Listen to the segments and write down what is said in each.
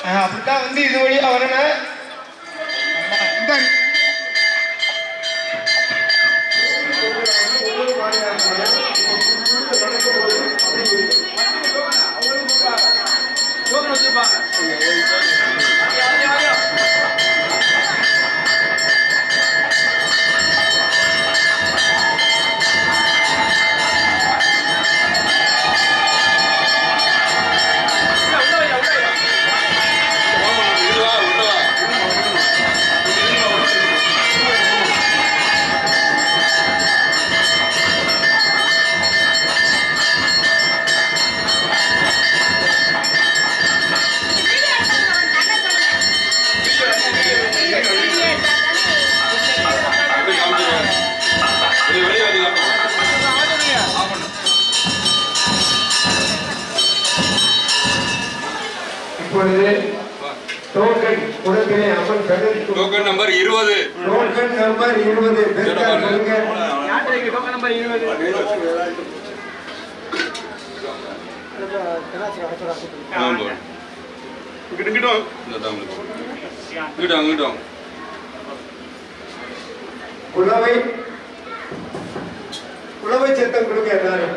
ஆஹ் அப்படித்தான் வந்து இது வழியா வரணும் இந்த இப்பொழுது டோக்கன் உடனே அம்மன் கடல் டோக்கன் நம்பர் இருபது டோக்கன் நம்பர் இருபது பெருக்கார் சொல்லுங்க இங்கிட்டும் இங்கிட்டும் இங்கிட்டும் குளவை குளவை சத்தம் கொடுங்க எல்லாரும்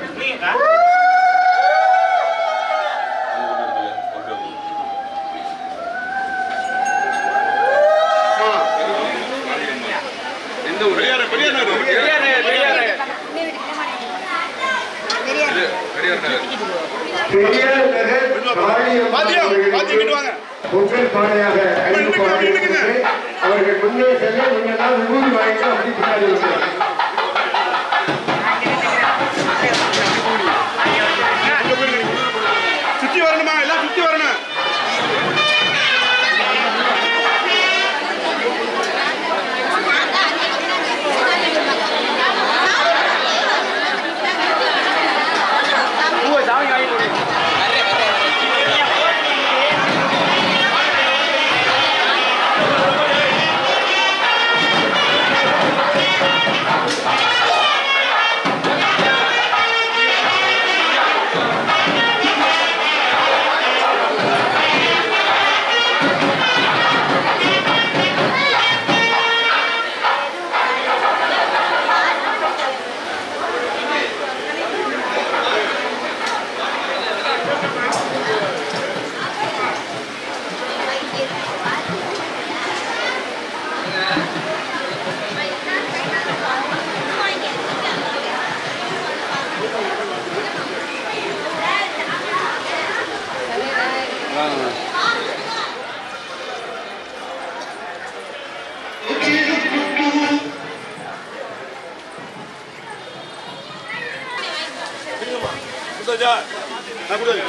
எந்த ஊரு பெரியார பெரியார் நகர் பெரியார் நகர் பெரியார் நகர் காளியம்மன் பாத்தியா? அவர்களுக்கு பாத்தி இங்கிட்டு வாங்க. பொங்கல் பானையாக அறிவிப்பார்கள் அவர்கள் முன்னே செல்ல முன்னெல்லாம் விபூதி வாங்கிட்டு அப்படி பின்னாடி வருவாங்க. சுத்தி வரணுமா எல்லாம் சுத்தி வரணும் கொடுத்தாச்சா நான் கொடுத்தாச்சு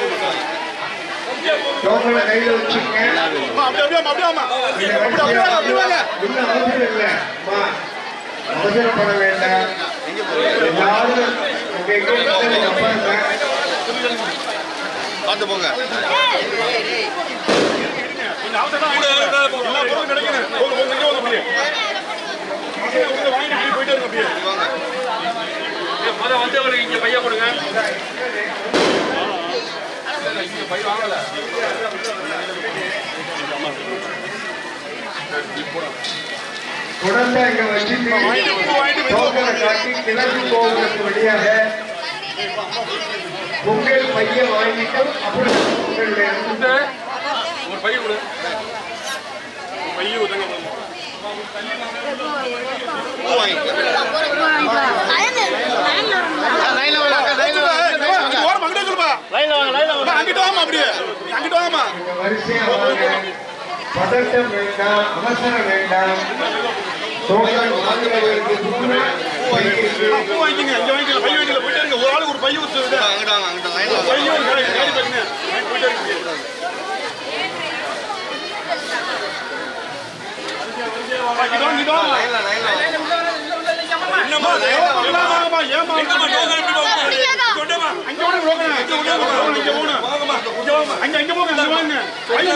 டோக்கனை கையில வச்சுக்கங்க அம்மா அப்படியே அப்படியே அம்மா, அப்படியே அம்மா அப்படியே அப்படியே வாங்க, அப்படியே வாங்க இன்னும் அவசரம் இல்லை அம்மா அவசரப்பட வேண்டாம் எல்லாரும் உங்க எங்க இருந்தாலும் நம்பாங்க பார்த்து போங்க கொஞ்சம் அவசரம் எல்லா பொருளும் கிடைக்கணும் போங்க போங்க இங்கே வாங்க அப்படியே அப்படியே உள்ள வாங்கிட்டு அப்படியே போயிட்டே இருங்க அப்படியே முத வந்தவங்களுக்கு இங்க பையன் கொடுங்க குடத்தை இங்க வச்சுட்டு டோக்கனை காட்டி கிழக்கு போவதற்கு வழியாக பொங்கல் பையன் வாங்கிட்டு அப்புறம் பொங்கல் எடுத்து ஒரு பையன் கொடு ஐயோ தங்க ஓரம் அங்கிட்டே சொல்லுப்பா அம்மா, அங்கிட்டு வாமா அப்படியே அங்கிட்டு வாமா இங்க வரிசையா வாங்க பதட்டம் வேண்டாம் அவசரம் வேண்டாம் டோக்கன் வாங்குறவருக்கு முன்ன பை இருக்கு. பூ வாங்கிக்கங்க இங்க வாங்கிக்கல பை வாங்கிக்கல போயிட்டே இருங்க ஒரு ஆளுக்கு ஒரு பை ஊத்து விடு அங்கிட்டு வாங்க அங்கிட்டு லைன்ல பை ஒரு காய் காய் பாருங்க போயிட்டே இருங்க அங்கிட்டு வாங்க இங்கிட்டு வாங்க லைன்ல லைன்ல என்னம்மா ஏமா இல்லாம ஏமா எங்கம்மா டோக்கன் எப்படி போங்க கொண்டமா அங்க ஓடு ரோக்கன் அங்க ஓடு இங்க ஓடு வாங்கம்மா இங்க வாங்க அங்க அங்க போங்க அங்க வாங்க ஐயோ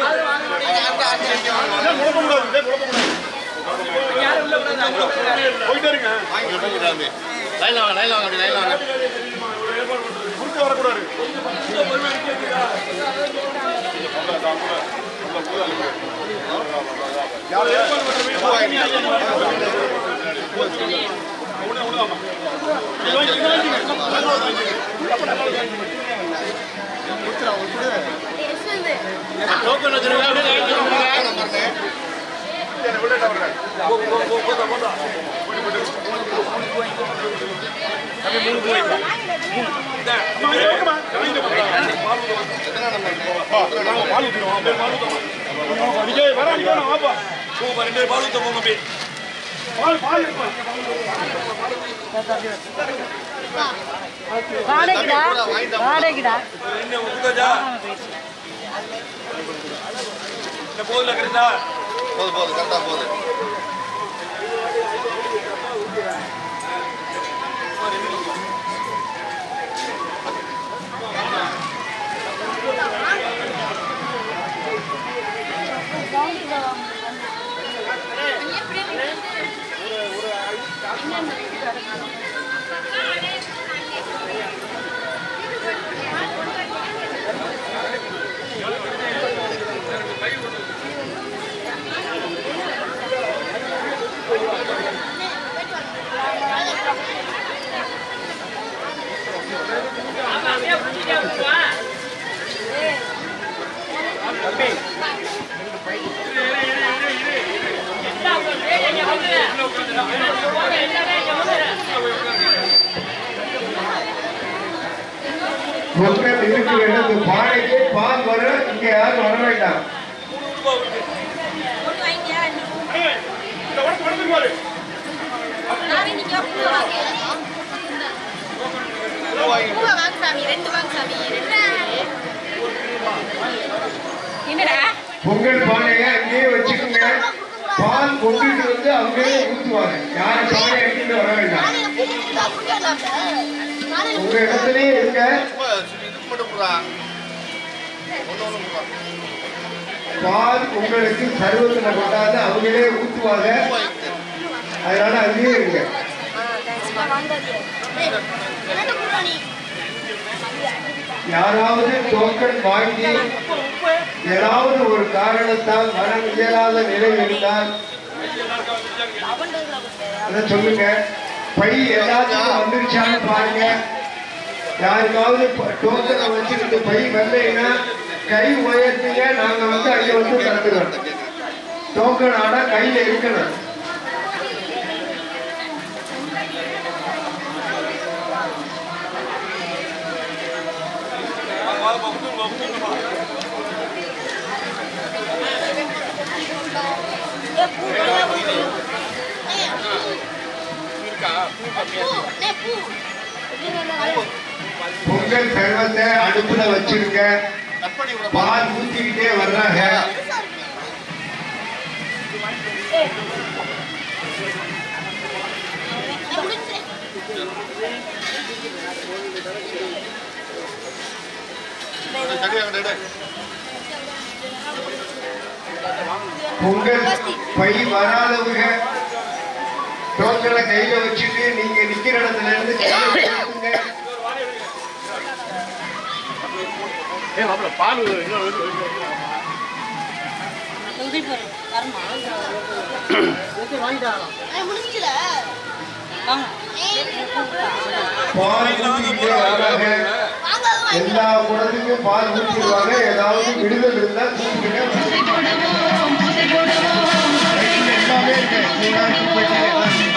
அதான் குழப்ப கூடாது இதே குழப்ப கூடாது போயிட்டே இருங்க லைன்ல வாங்க லைன்ல வாங்க அப்படி லைன்ல வாங்க குறுக்க வரக்கூடாது டோக்கன் வச்சிருங்க அப்படியே லைன் நம்பர் விஜய் வர நீ வேணும் ஆப்பா போங்க ரெண்டு பால் ஊத்த போங்க போய் பால் பால் இருப்பா வாடகைடா வாடகைடா என்ன ஊத்தாச்சா என்ன போதுல கரெக்டா போது போது கரெக்டா போகுது பொங்கல் இருக்கு வேண்டும் இந்த பானைக்கு பால் வர இங்க யாரும் வர வேண்டாம் ஏய், இந்த உடச்சு உடச்சு பாரு என்னடா பொங்கல் பானையை அங்கேயே வச்சுக்கோங்க பால் கொண்டுட்டு வந்து அங்கேயே ஊத்துவாங்க யாரும் பானை எடுத்துட்டு வர வேண்டாம் உங்க இடத்துலயே இருக்க சும்மா இது மட்டும் போடுறா ஒன்று ஒன்று போடுறா பால் உங்களுக்கு சர்வத்துல கொண்டாந்து அவங்களே ஊத்துவாங்க அதனால அங்கேயே இருங்க யாராவது டோக்கன் வாங்கி ஏதாவது ஒரு காரணத்தால் வர இயலாத நிலை இருந்தால் அதை சொல்லுங்க பை எல்லாத்துக்கும் வந்துருச்சான்னு பாருங்க யாருக்காவது டோக்கனை வச்சுக்கிட்டு பை வரலைன்னா கை உயர்த்துங்க நாங்க வந்து அங்க வந்து தந்துடுறோம் டோக்கன் ஆனா கையில இருக்கணும் பொங்கல் சர்வத்தை அடுப்புல வச்சிருங்க கட் பண்ணி விட பால் ஊத்திக்கிட்டே வர்றாங்க சரியாக எடு பொங்கல் பை வராதவங்க டோக்கனை கையில வச்சுட்டு நீங்க நிக்கிற இடத்துல இருந்து கையில தூக்குங்க. ஏ மாப்பிள பால் இன்னொரு பால் ஊத்திக்கிட்டே வர்றாங்க எல்லா குடத்துக்கும் பால் ஊற்றிடுவாங்க ஏதாவது விடுதல் இருந்தா கூப்பிடுங்க எல்லாமே இருக்கு சூடா, துப்பட்டி எல்லாம் இருக்கு.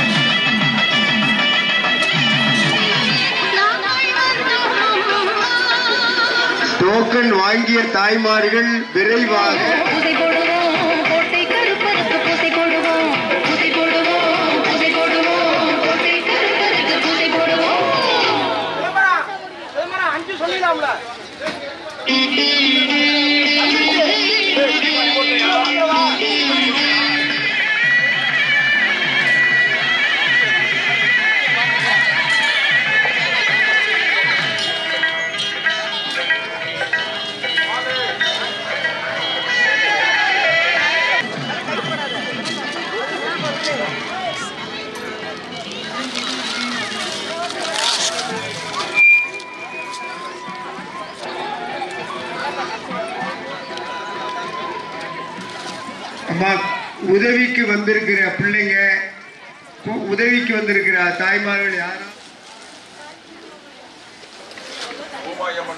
டோக்கன் வாங்கிய தாய்மார்கள் விரைவாக பூசை போடுவோம் கோட்டை கருப்பருக்கு பூசை போடுவோம் பூசை போடுவோம் பூசை போடுவோம் கோட்டை கருப்பருக்கு பூசை போடுவோம் அம்மா உதவிக்கு வந்திருக்கிற பிள்ளைங்க உ- உதவிக்கு வந்திருக்கிற தாய்மார்கள் யாரும்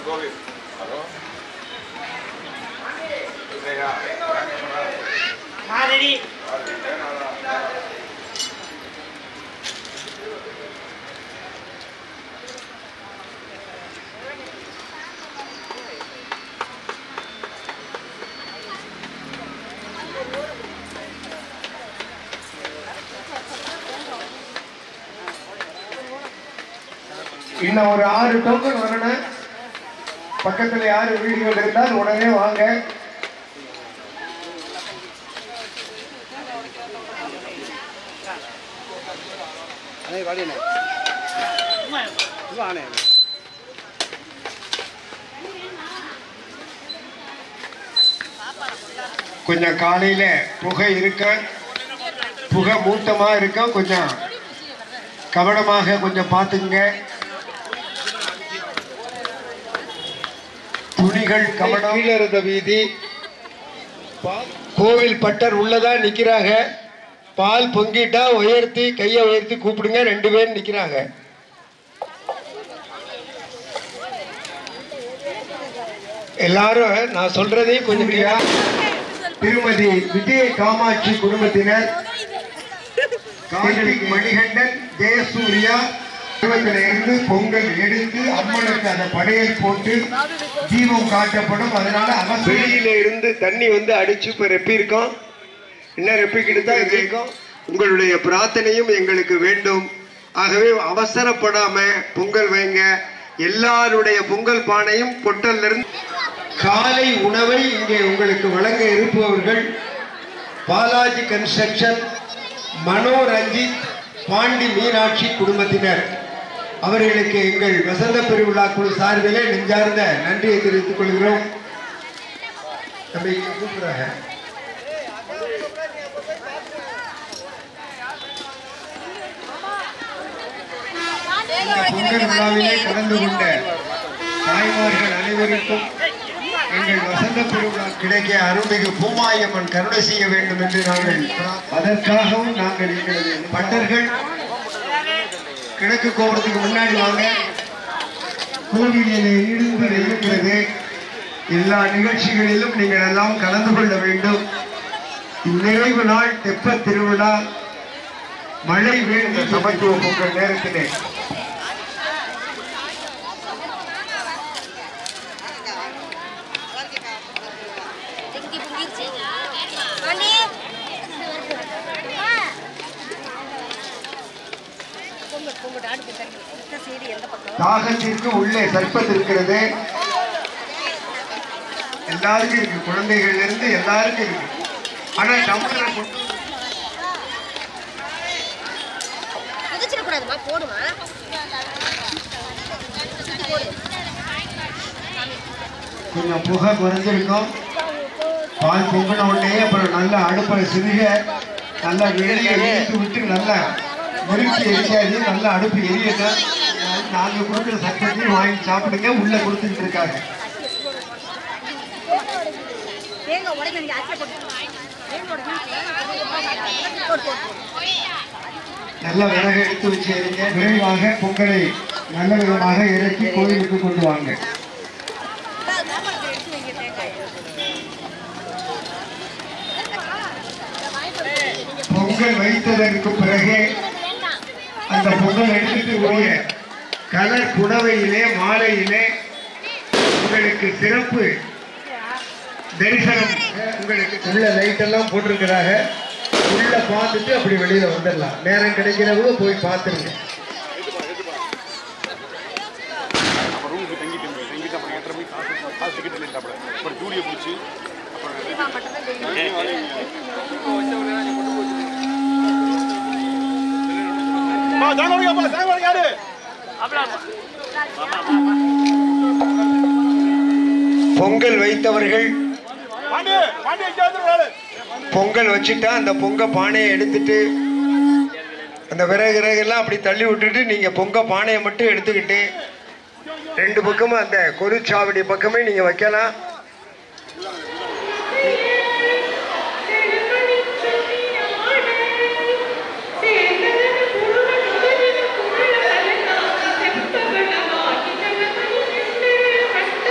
இன்னும் ஒரு ஆறு டோக்கன் வரணும் பக்கத்துல யாரு வீடியோ இருந்தால் உடனே வாங்க கொஞ்சம் காலையில புகை இருக்க புகை மூட்டமா இருக்க கொஞ்சம் கவனமாக கொஞ்சம் பார்த்துங்க துணிகள் கவனம் கீழே இருந்த வீதி கோவில் பட்டர் உள்ளதா நிக்கிறாங்க பால் பொங்கிட்டா உயர்த்தி கையை உயர்த்தி கூப்பிடுங்க ரெண்டு பேர் நிக்கிறாங்க எல்லாரும் நான் சொல்றதையும் கொஞ்சம் clear ஆ திருமதி விஜய காமாட்சி குடும்பத்தினர் கார்த்திக் மணிகண்டன் ஜெயசூர்யா குடும்பத்தில இருந்து பொங்கல் எடுத்து அம்மனுக்கு அந்த படையல் போட்டு தீபம் காட்டப்படும் அதனால அவன் வெளியில இருந்து தண்ணி வந்து அடிச்சு இப்ப ரெப்பி இருக்கோம் இன்னும் ரெப்பிக்கிட்டு தான் இருக்கோம் உங்களுடைய பிரார்த்தனையும் எங்களுக்கு வேண்டும் ஆகவே அவசரப்படாம பொங்கல் வைங்க எல்லாருடைய பொங்கல் பானையும் பொட்டல்ல இருந்து காலை உணவை இங்கே உங்களுக்கு வழங்க இருப்பவர்கள் பாலாஜி கன்ஸ்ட்ரக்ஷன் மனோ ரஞ்சித் பாண்டி மீனாட்சி குடும்பத்தினர் அவர்களுக்கு எங்கள் வசந்த பெருவிழா குழு சார்பிலே நெஞ்சார்ந்த நன்றியை தெரிவித்துக் கொள்கிறோம் நம்ம இங்க கூப்பிடுறாங்க இந்த பொங்கல் விழாவிலே கலந்து கொண்ட தாய்மார்கள் அனைவருக்கும் எங்கள் வசந்த பெருவிழா கிடைக்க அருள்மிகு பூமாயம்மன் கருணை செய்ய வேண்டும் என்று நாங்கள் அதற்காகவும் நாங்கள் எங்களது பட்டர்கள் கிழக்கு கோபுரத்துக்கு முன்னாடி வாங்க கோவிலிலே இருந்து இருக்கிறது எல்லா நிகழ்ச்சிகளிலும் நீங்கள் எல்லாம் கலந்து கொள்ள வேண்டும் இந்நிறைவு நாள் தெப்ப திருவிழா மழை வேண்டி சமத்துவ பொங்கல் நேரத்திலே தாகத்திற்கு உள்ளே சர்ப்பத் இருக்கிறது எல்லாருக்கும் இருக்கு குழந்தைகள்ல இருந்து எல்லாருக்கும் இருக்கு ஆனா டம்ளரை கொண்டு குதிச்சிடக்கூடாதுமா போடுமா கொஞ்சம் புகை குறைஞ்சிருக்கும் பால் பொங்கின உடனே அப்புறம் நல்லா அடுப்பை சிறுக நல்லா வெளியே இழுத்து விட்டு நல்லா நெருக்கி எரியாது நல்லா அடுப்பு எரியட்டும் நாங்கள் கொடுக்குற சட்டத்தையும் வாங்கி சாப்பிடுங்க உள்ள கொடுத்துட்டு இருக்காங்க தேங்காய் உடைக்க நீங்க அச்சை போட்டு தேங்காய் உடைக்க போட்டு போட்டு நல்ல விறகு எடுத்து வச்சு எறிங்க விரைவாக பொங்கலை நல்ல விதமாக இறக்கி கோயிலுக்கு கொண்டு வாங்க பொங்கல் வைத்ததற்கு பிறகு அந்த பொங்கல் எடுத்துட்டு உரிய கலர் புடவையிலே மாலையிலே உங்களுக்கு சிறப்பு தரிசனம் உங்களுக்கு உள்ள லைட் எல்லாம் போட்டிருக்கிறாங்க உள்ள பார்த்துட்டு அப்படி வெளியில வந்துடலாம் நேரம் கிடைக்கிறவங்க போய் பார்த்துருங்க அப்புறம் ரூமுக்கு தங்கிட்டு இருந்தேன் தங்கிட்டு அப்புறம் எட்டரை மணிக்கு காசு காசு டிக்கெட் இல்லைட்டாப்புல அப்புறம் ஜூலியை பிடிச்சி அப்புறம் யாரு பொங்கல் வைத்தவர்கள் பாண்டி பாண்டி இங்க வந்துருவாரு பொங்கல் வச்சுட்டா அந்த பொங்க பானையை எடுத்துட்டு அந்த விறகு விறகெல்லாம் அப்படி தள்ளி விட்டுட்டு நீங்க பொங்க பானையை மட்டும் எடுத்துக்கிட்டு ரெண்டு பக்கமும் அந்த கொருச்சாவடி பக்கமே நீங்க வைக்கலாம் கஷ்ட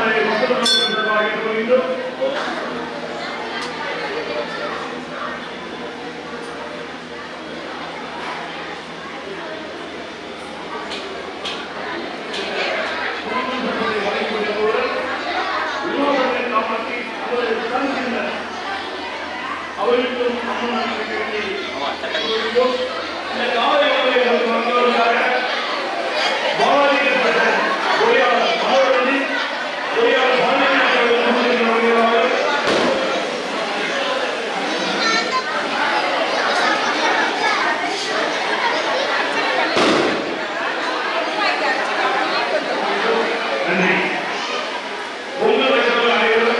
அவர்களை மக்கள் கேட்டுக்கொள்கின்றோம் அவர்களுக்கும் அம்மன் இந்த காலை உணவை வழங்குவதற்காக பாலாஜிக்கப்பட்ட பொறியாளர் மனோரஞ்சி பொறியாளர் பாலாஜி அவர்கள் வருகிறார்கள் நன்றி உங்கள் வயசவர்கள் அனைவரும்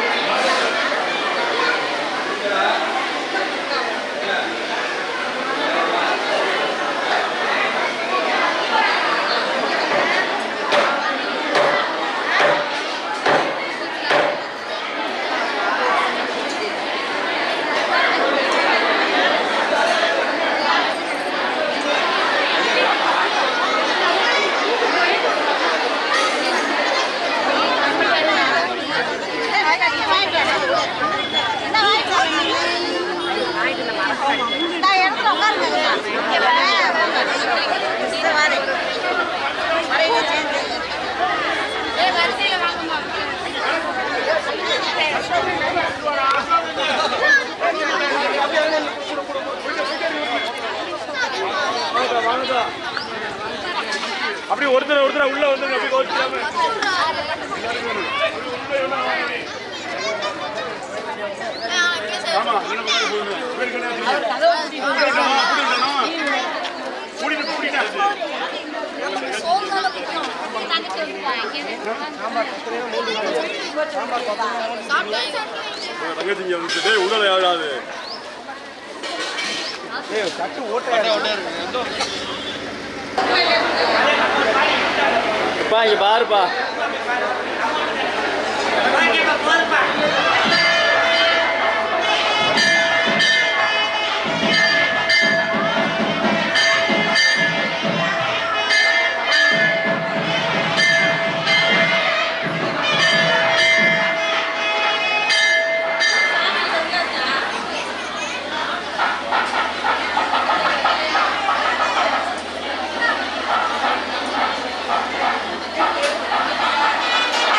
அப்படி ஒருத்தர் ஒருத்தர் உள்ள வந்து அப்படி கோச்சிக்காம ஆமா என்ன பண்ணி போகுது கூட்டிட்டு கூட்டிட்டு தங்கச்சி இங்க வந்துட்டு டேய் உடல யாராவது பா இங்க பாருப்பா ஆ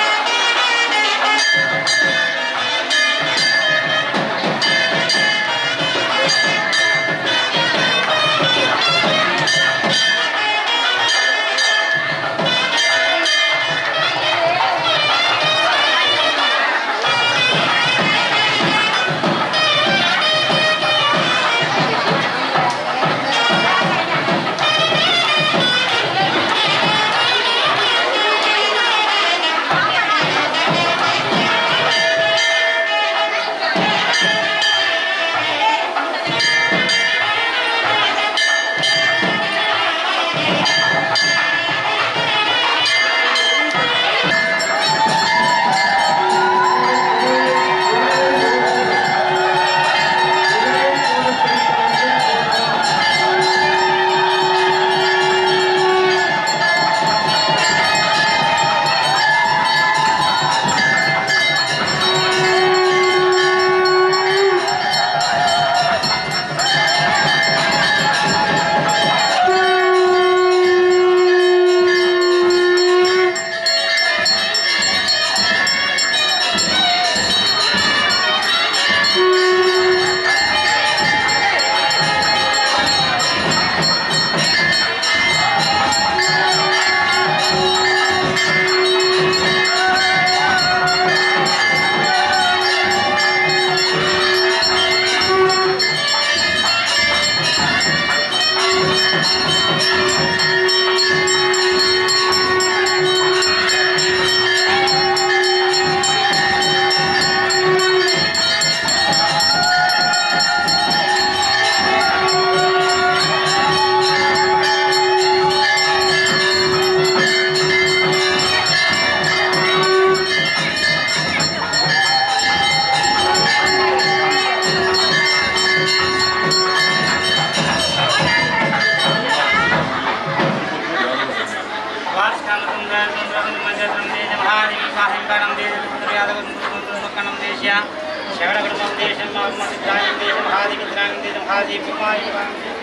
श्रवणकुटुम्बं देशं महादेवित्रां देशं महादेवित्रां देशं महादेव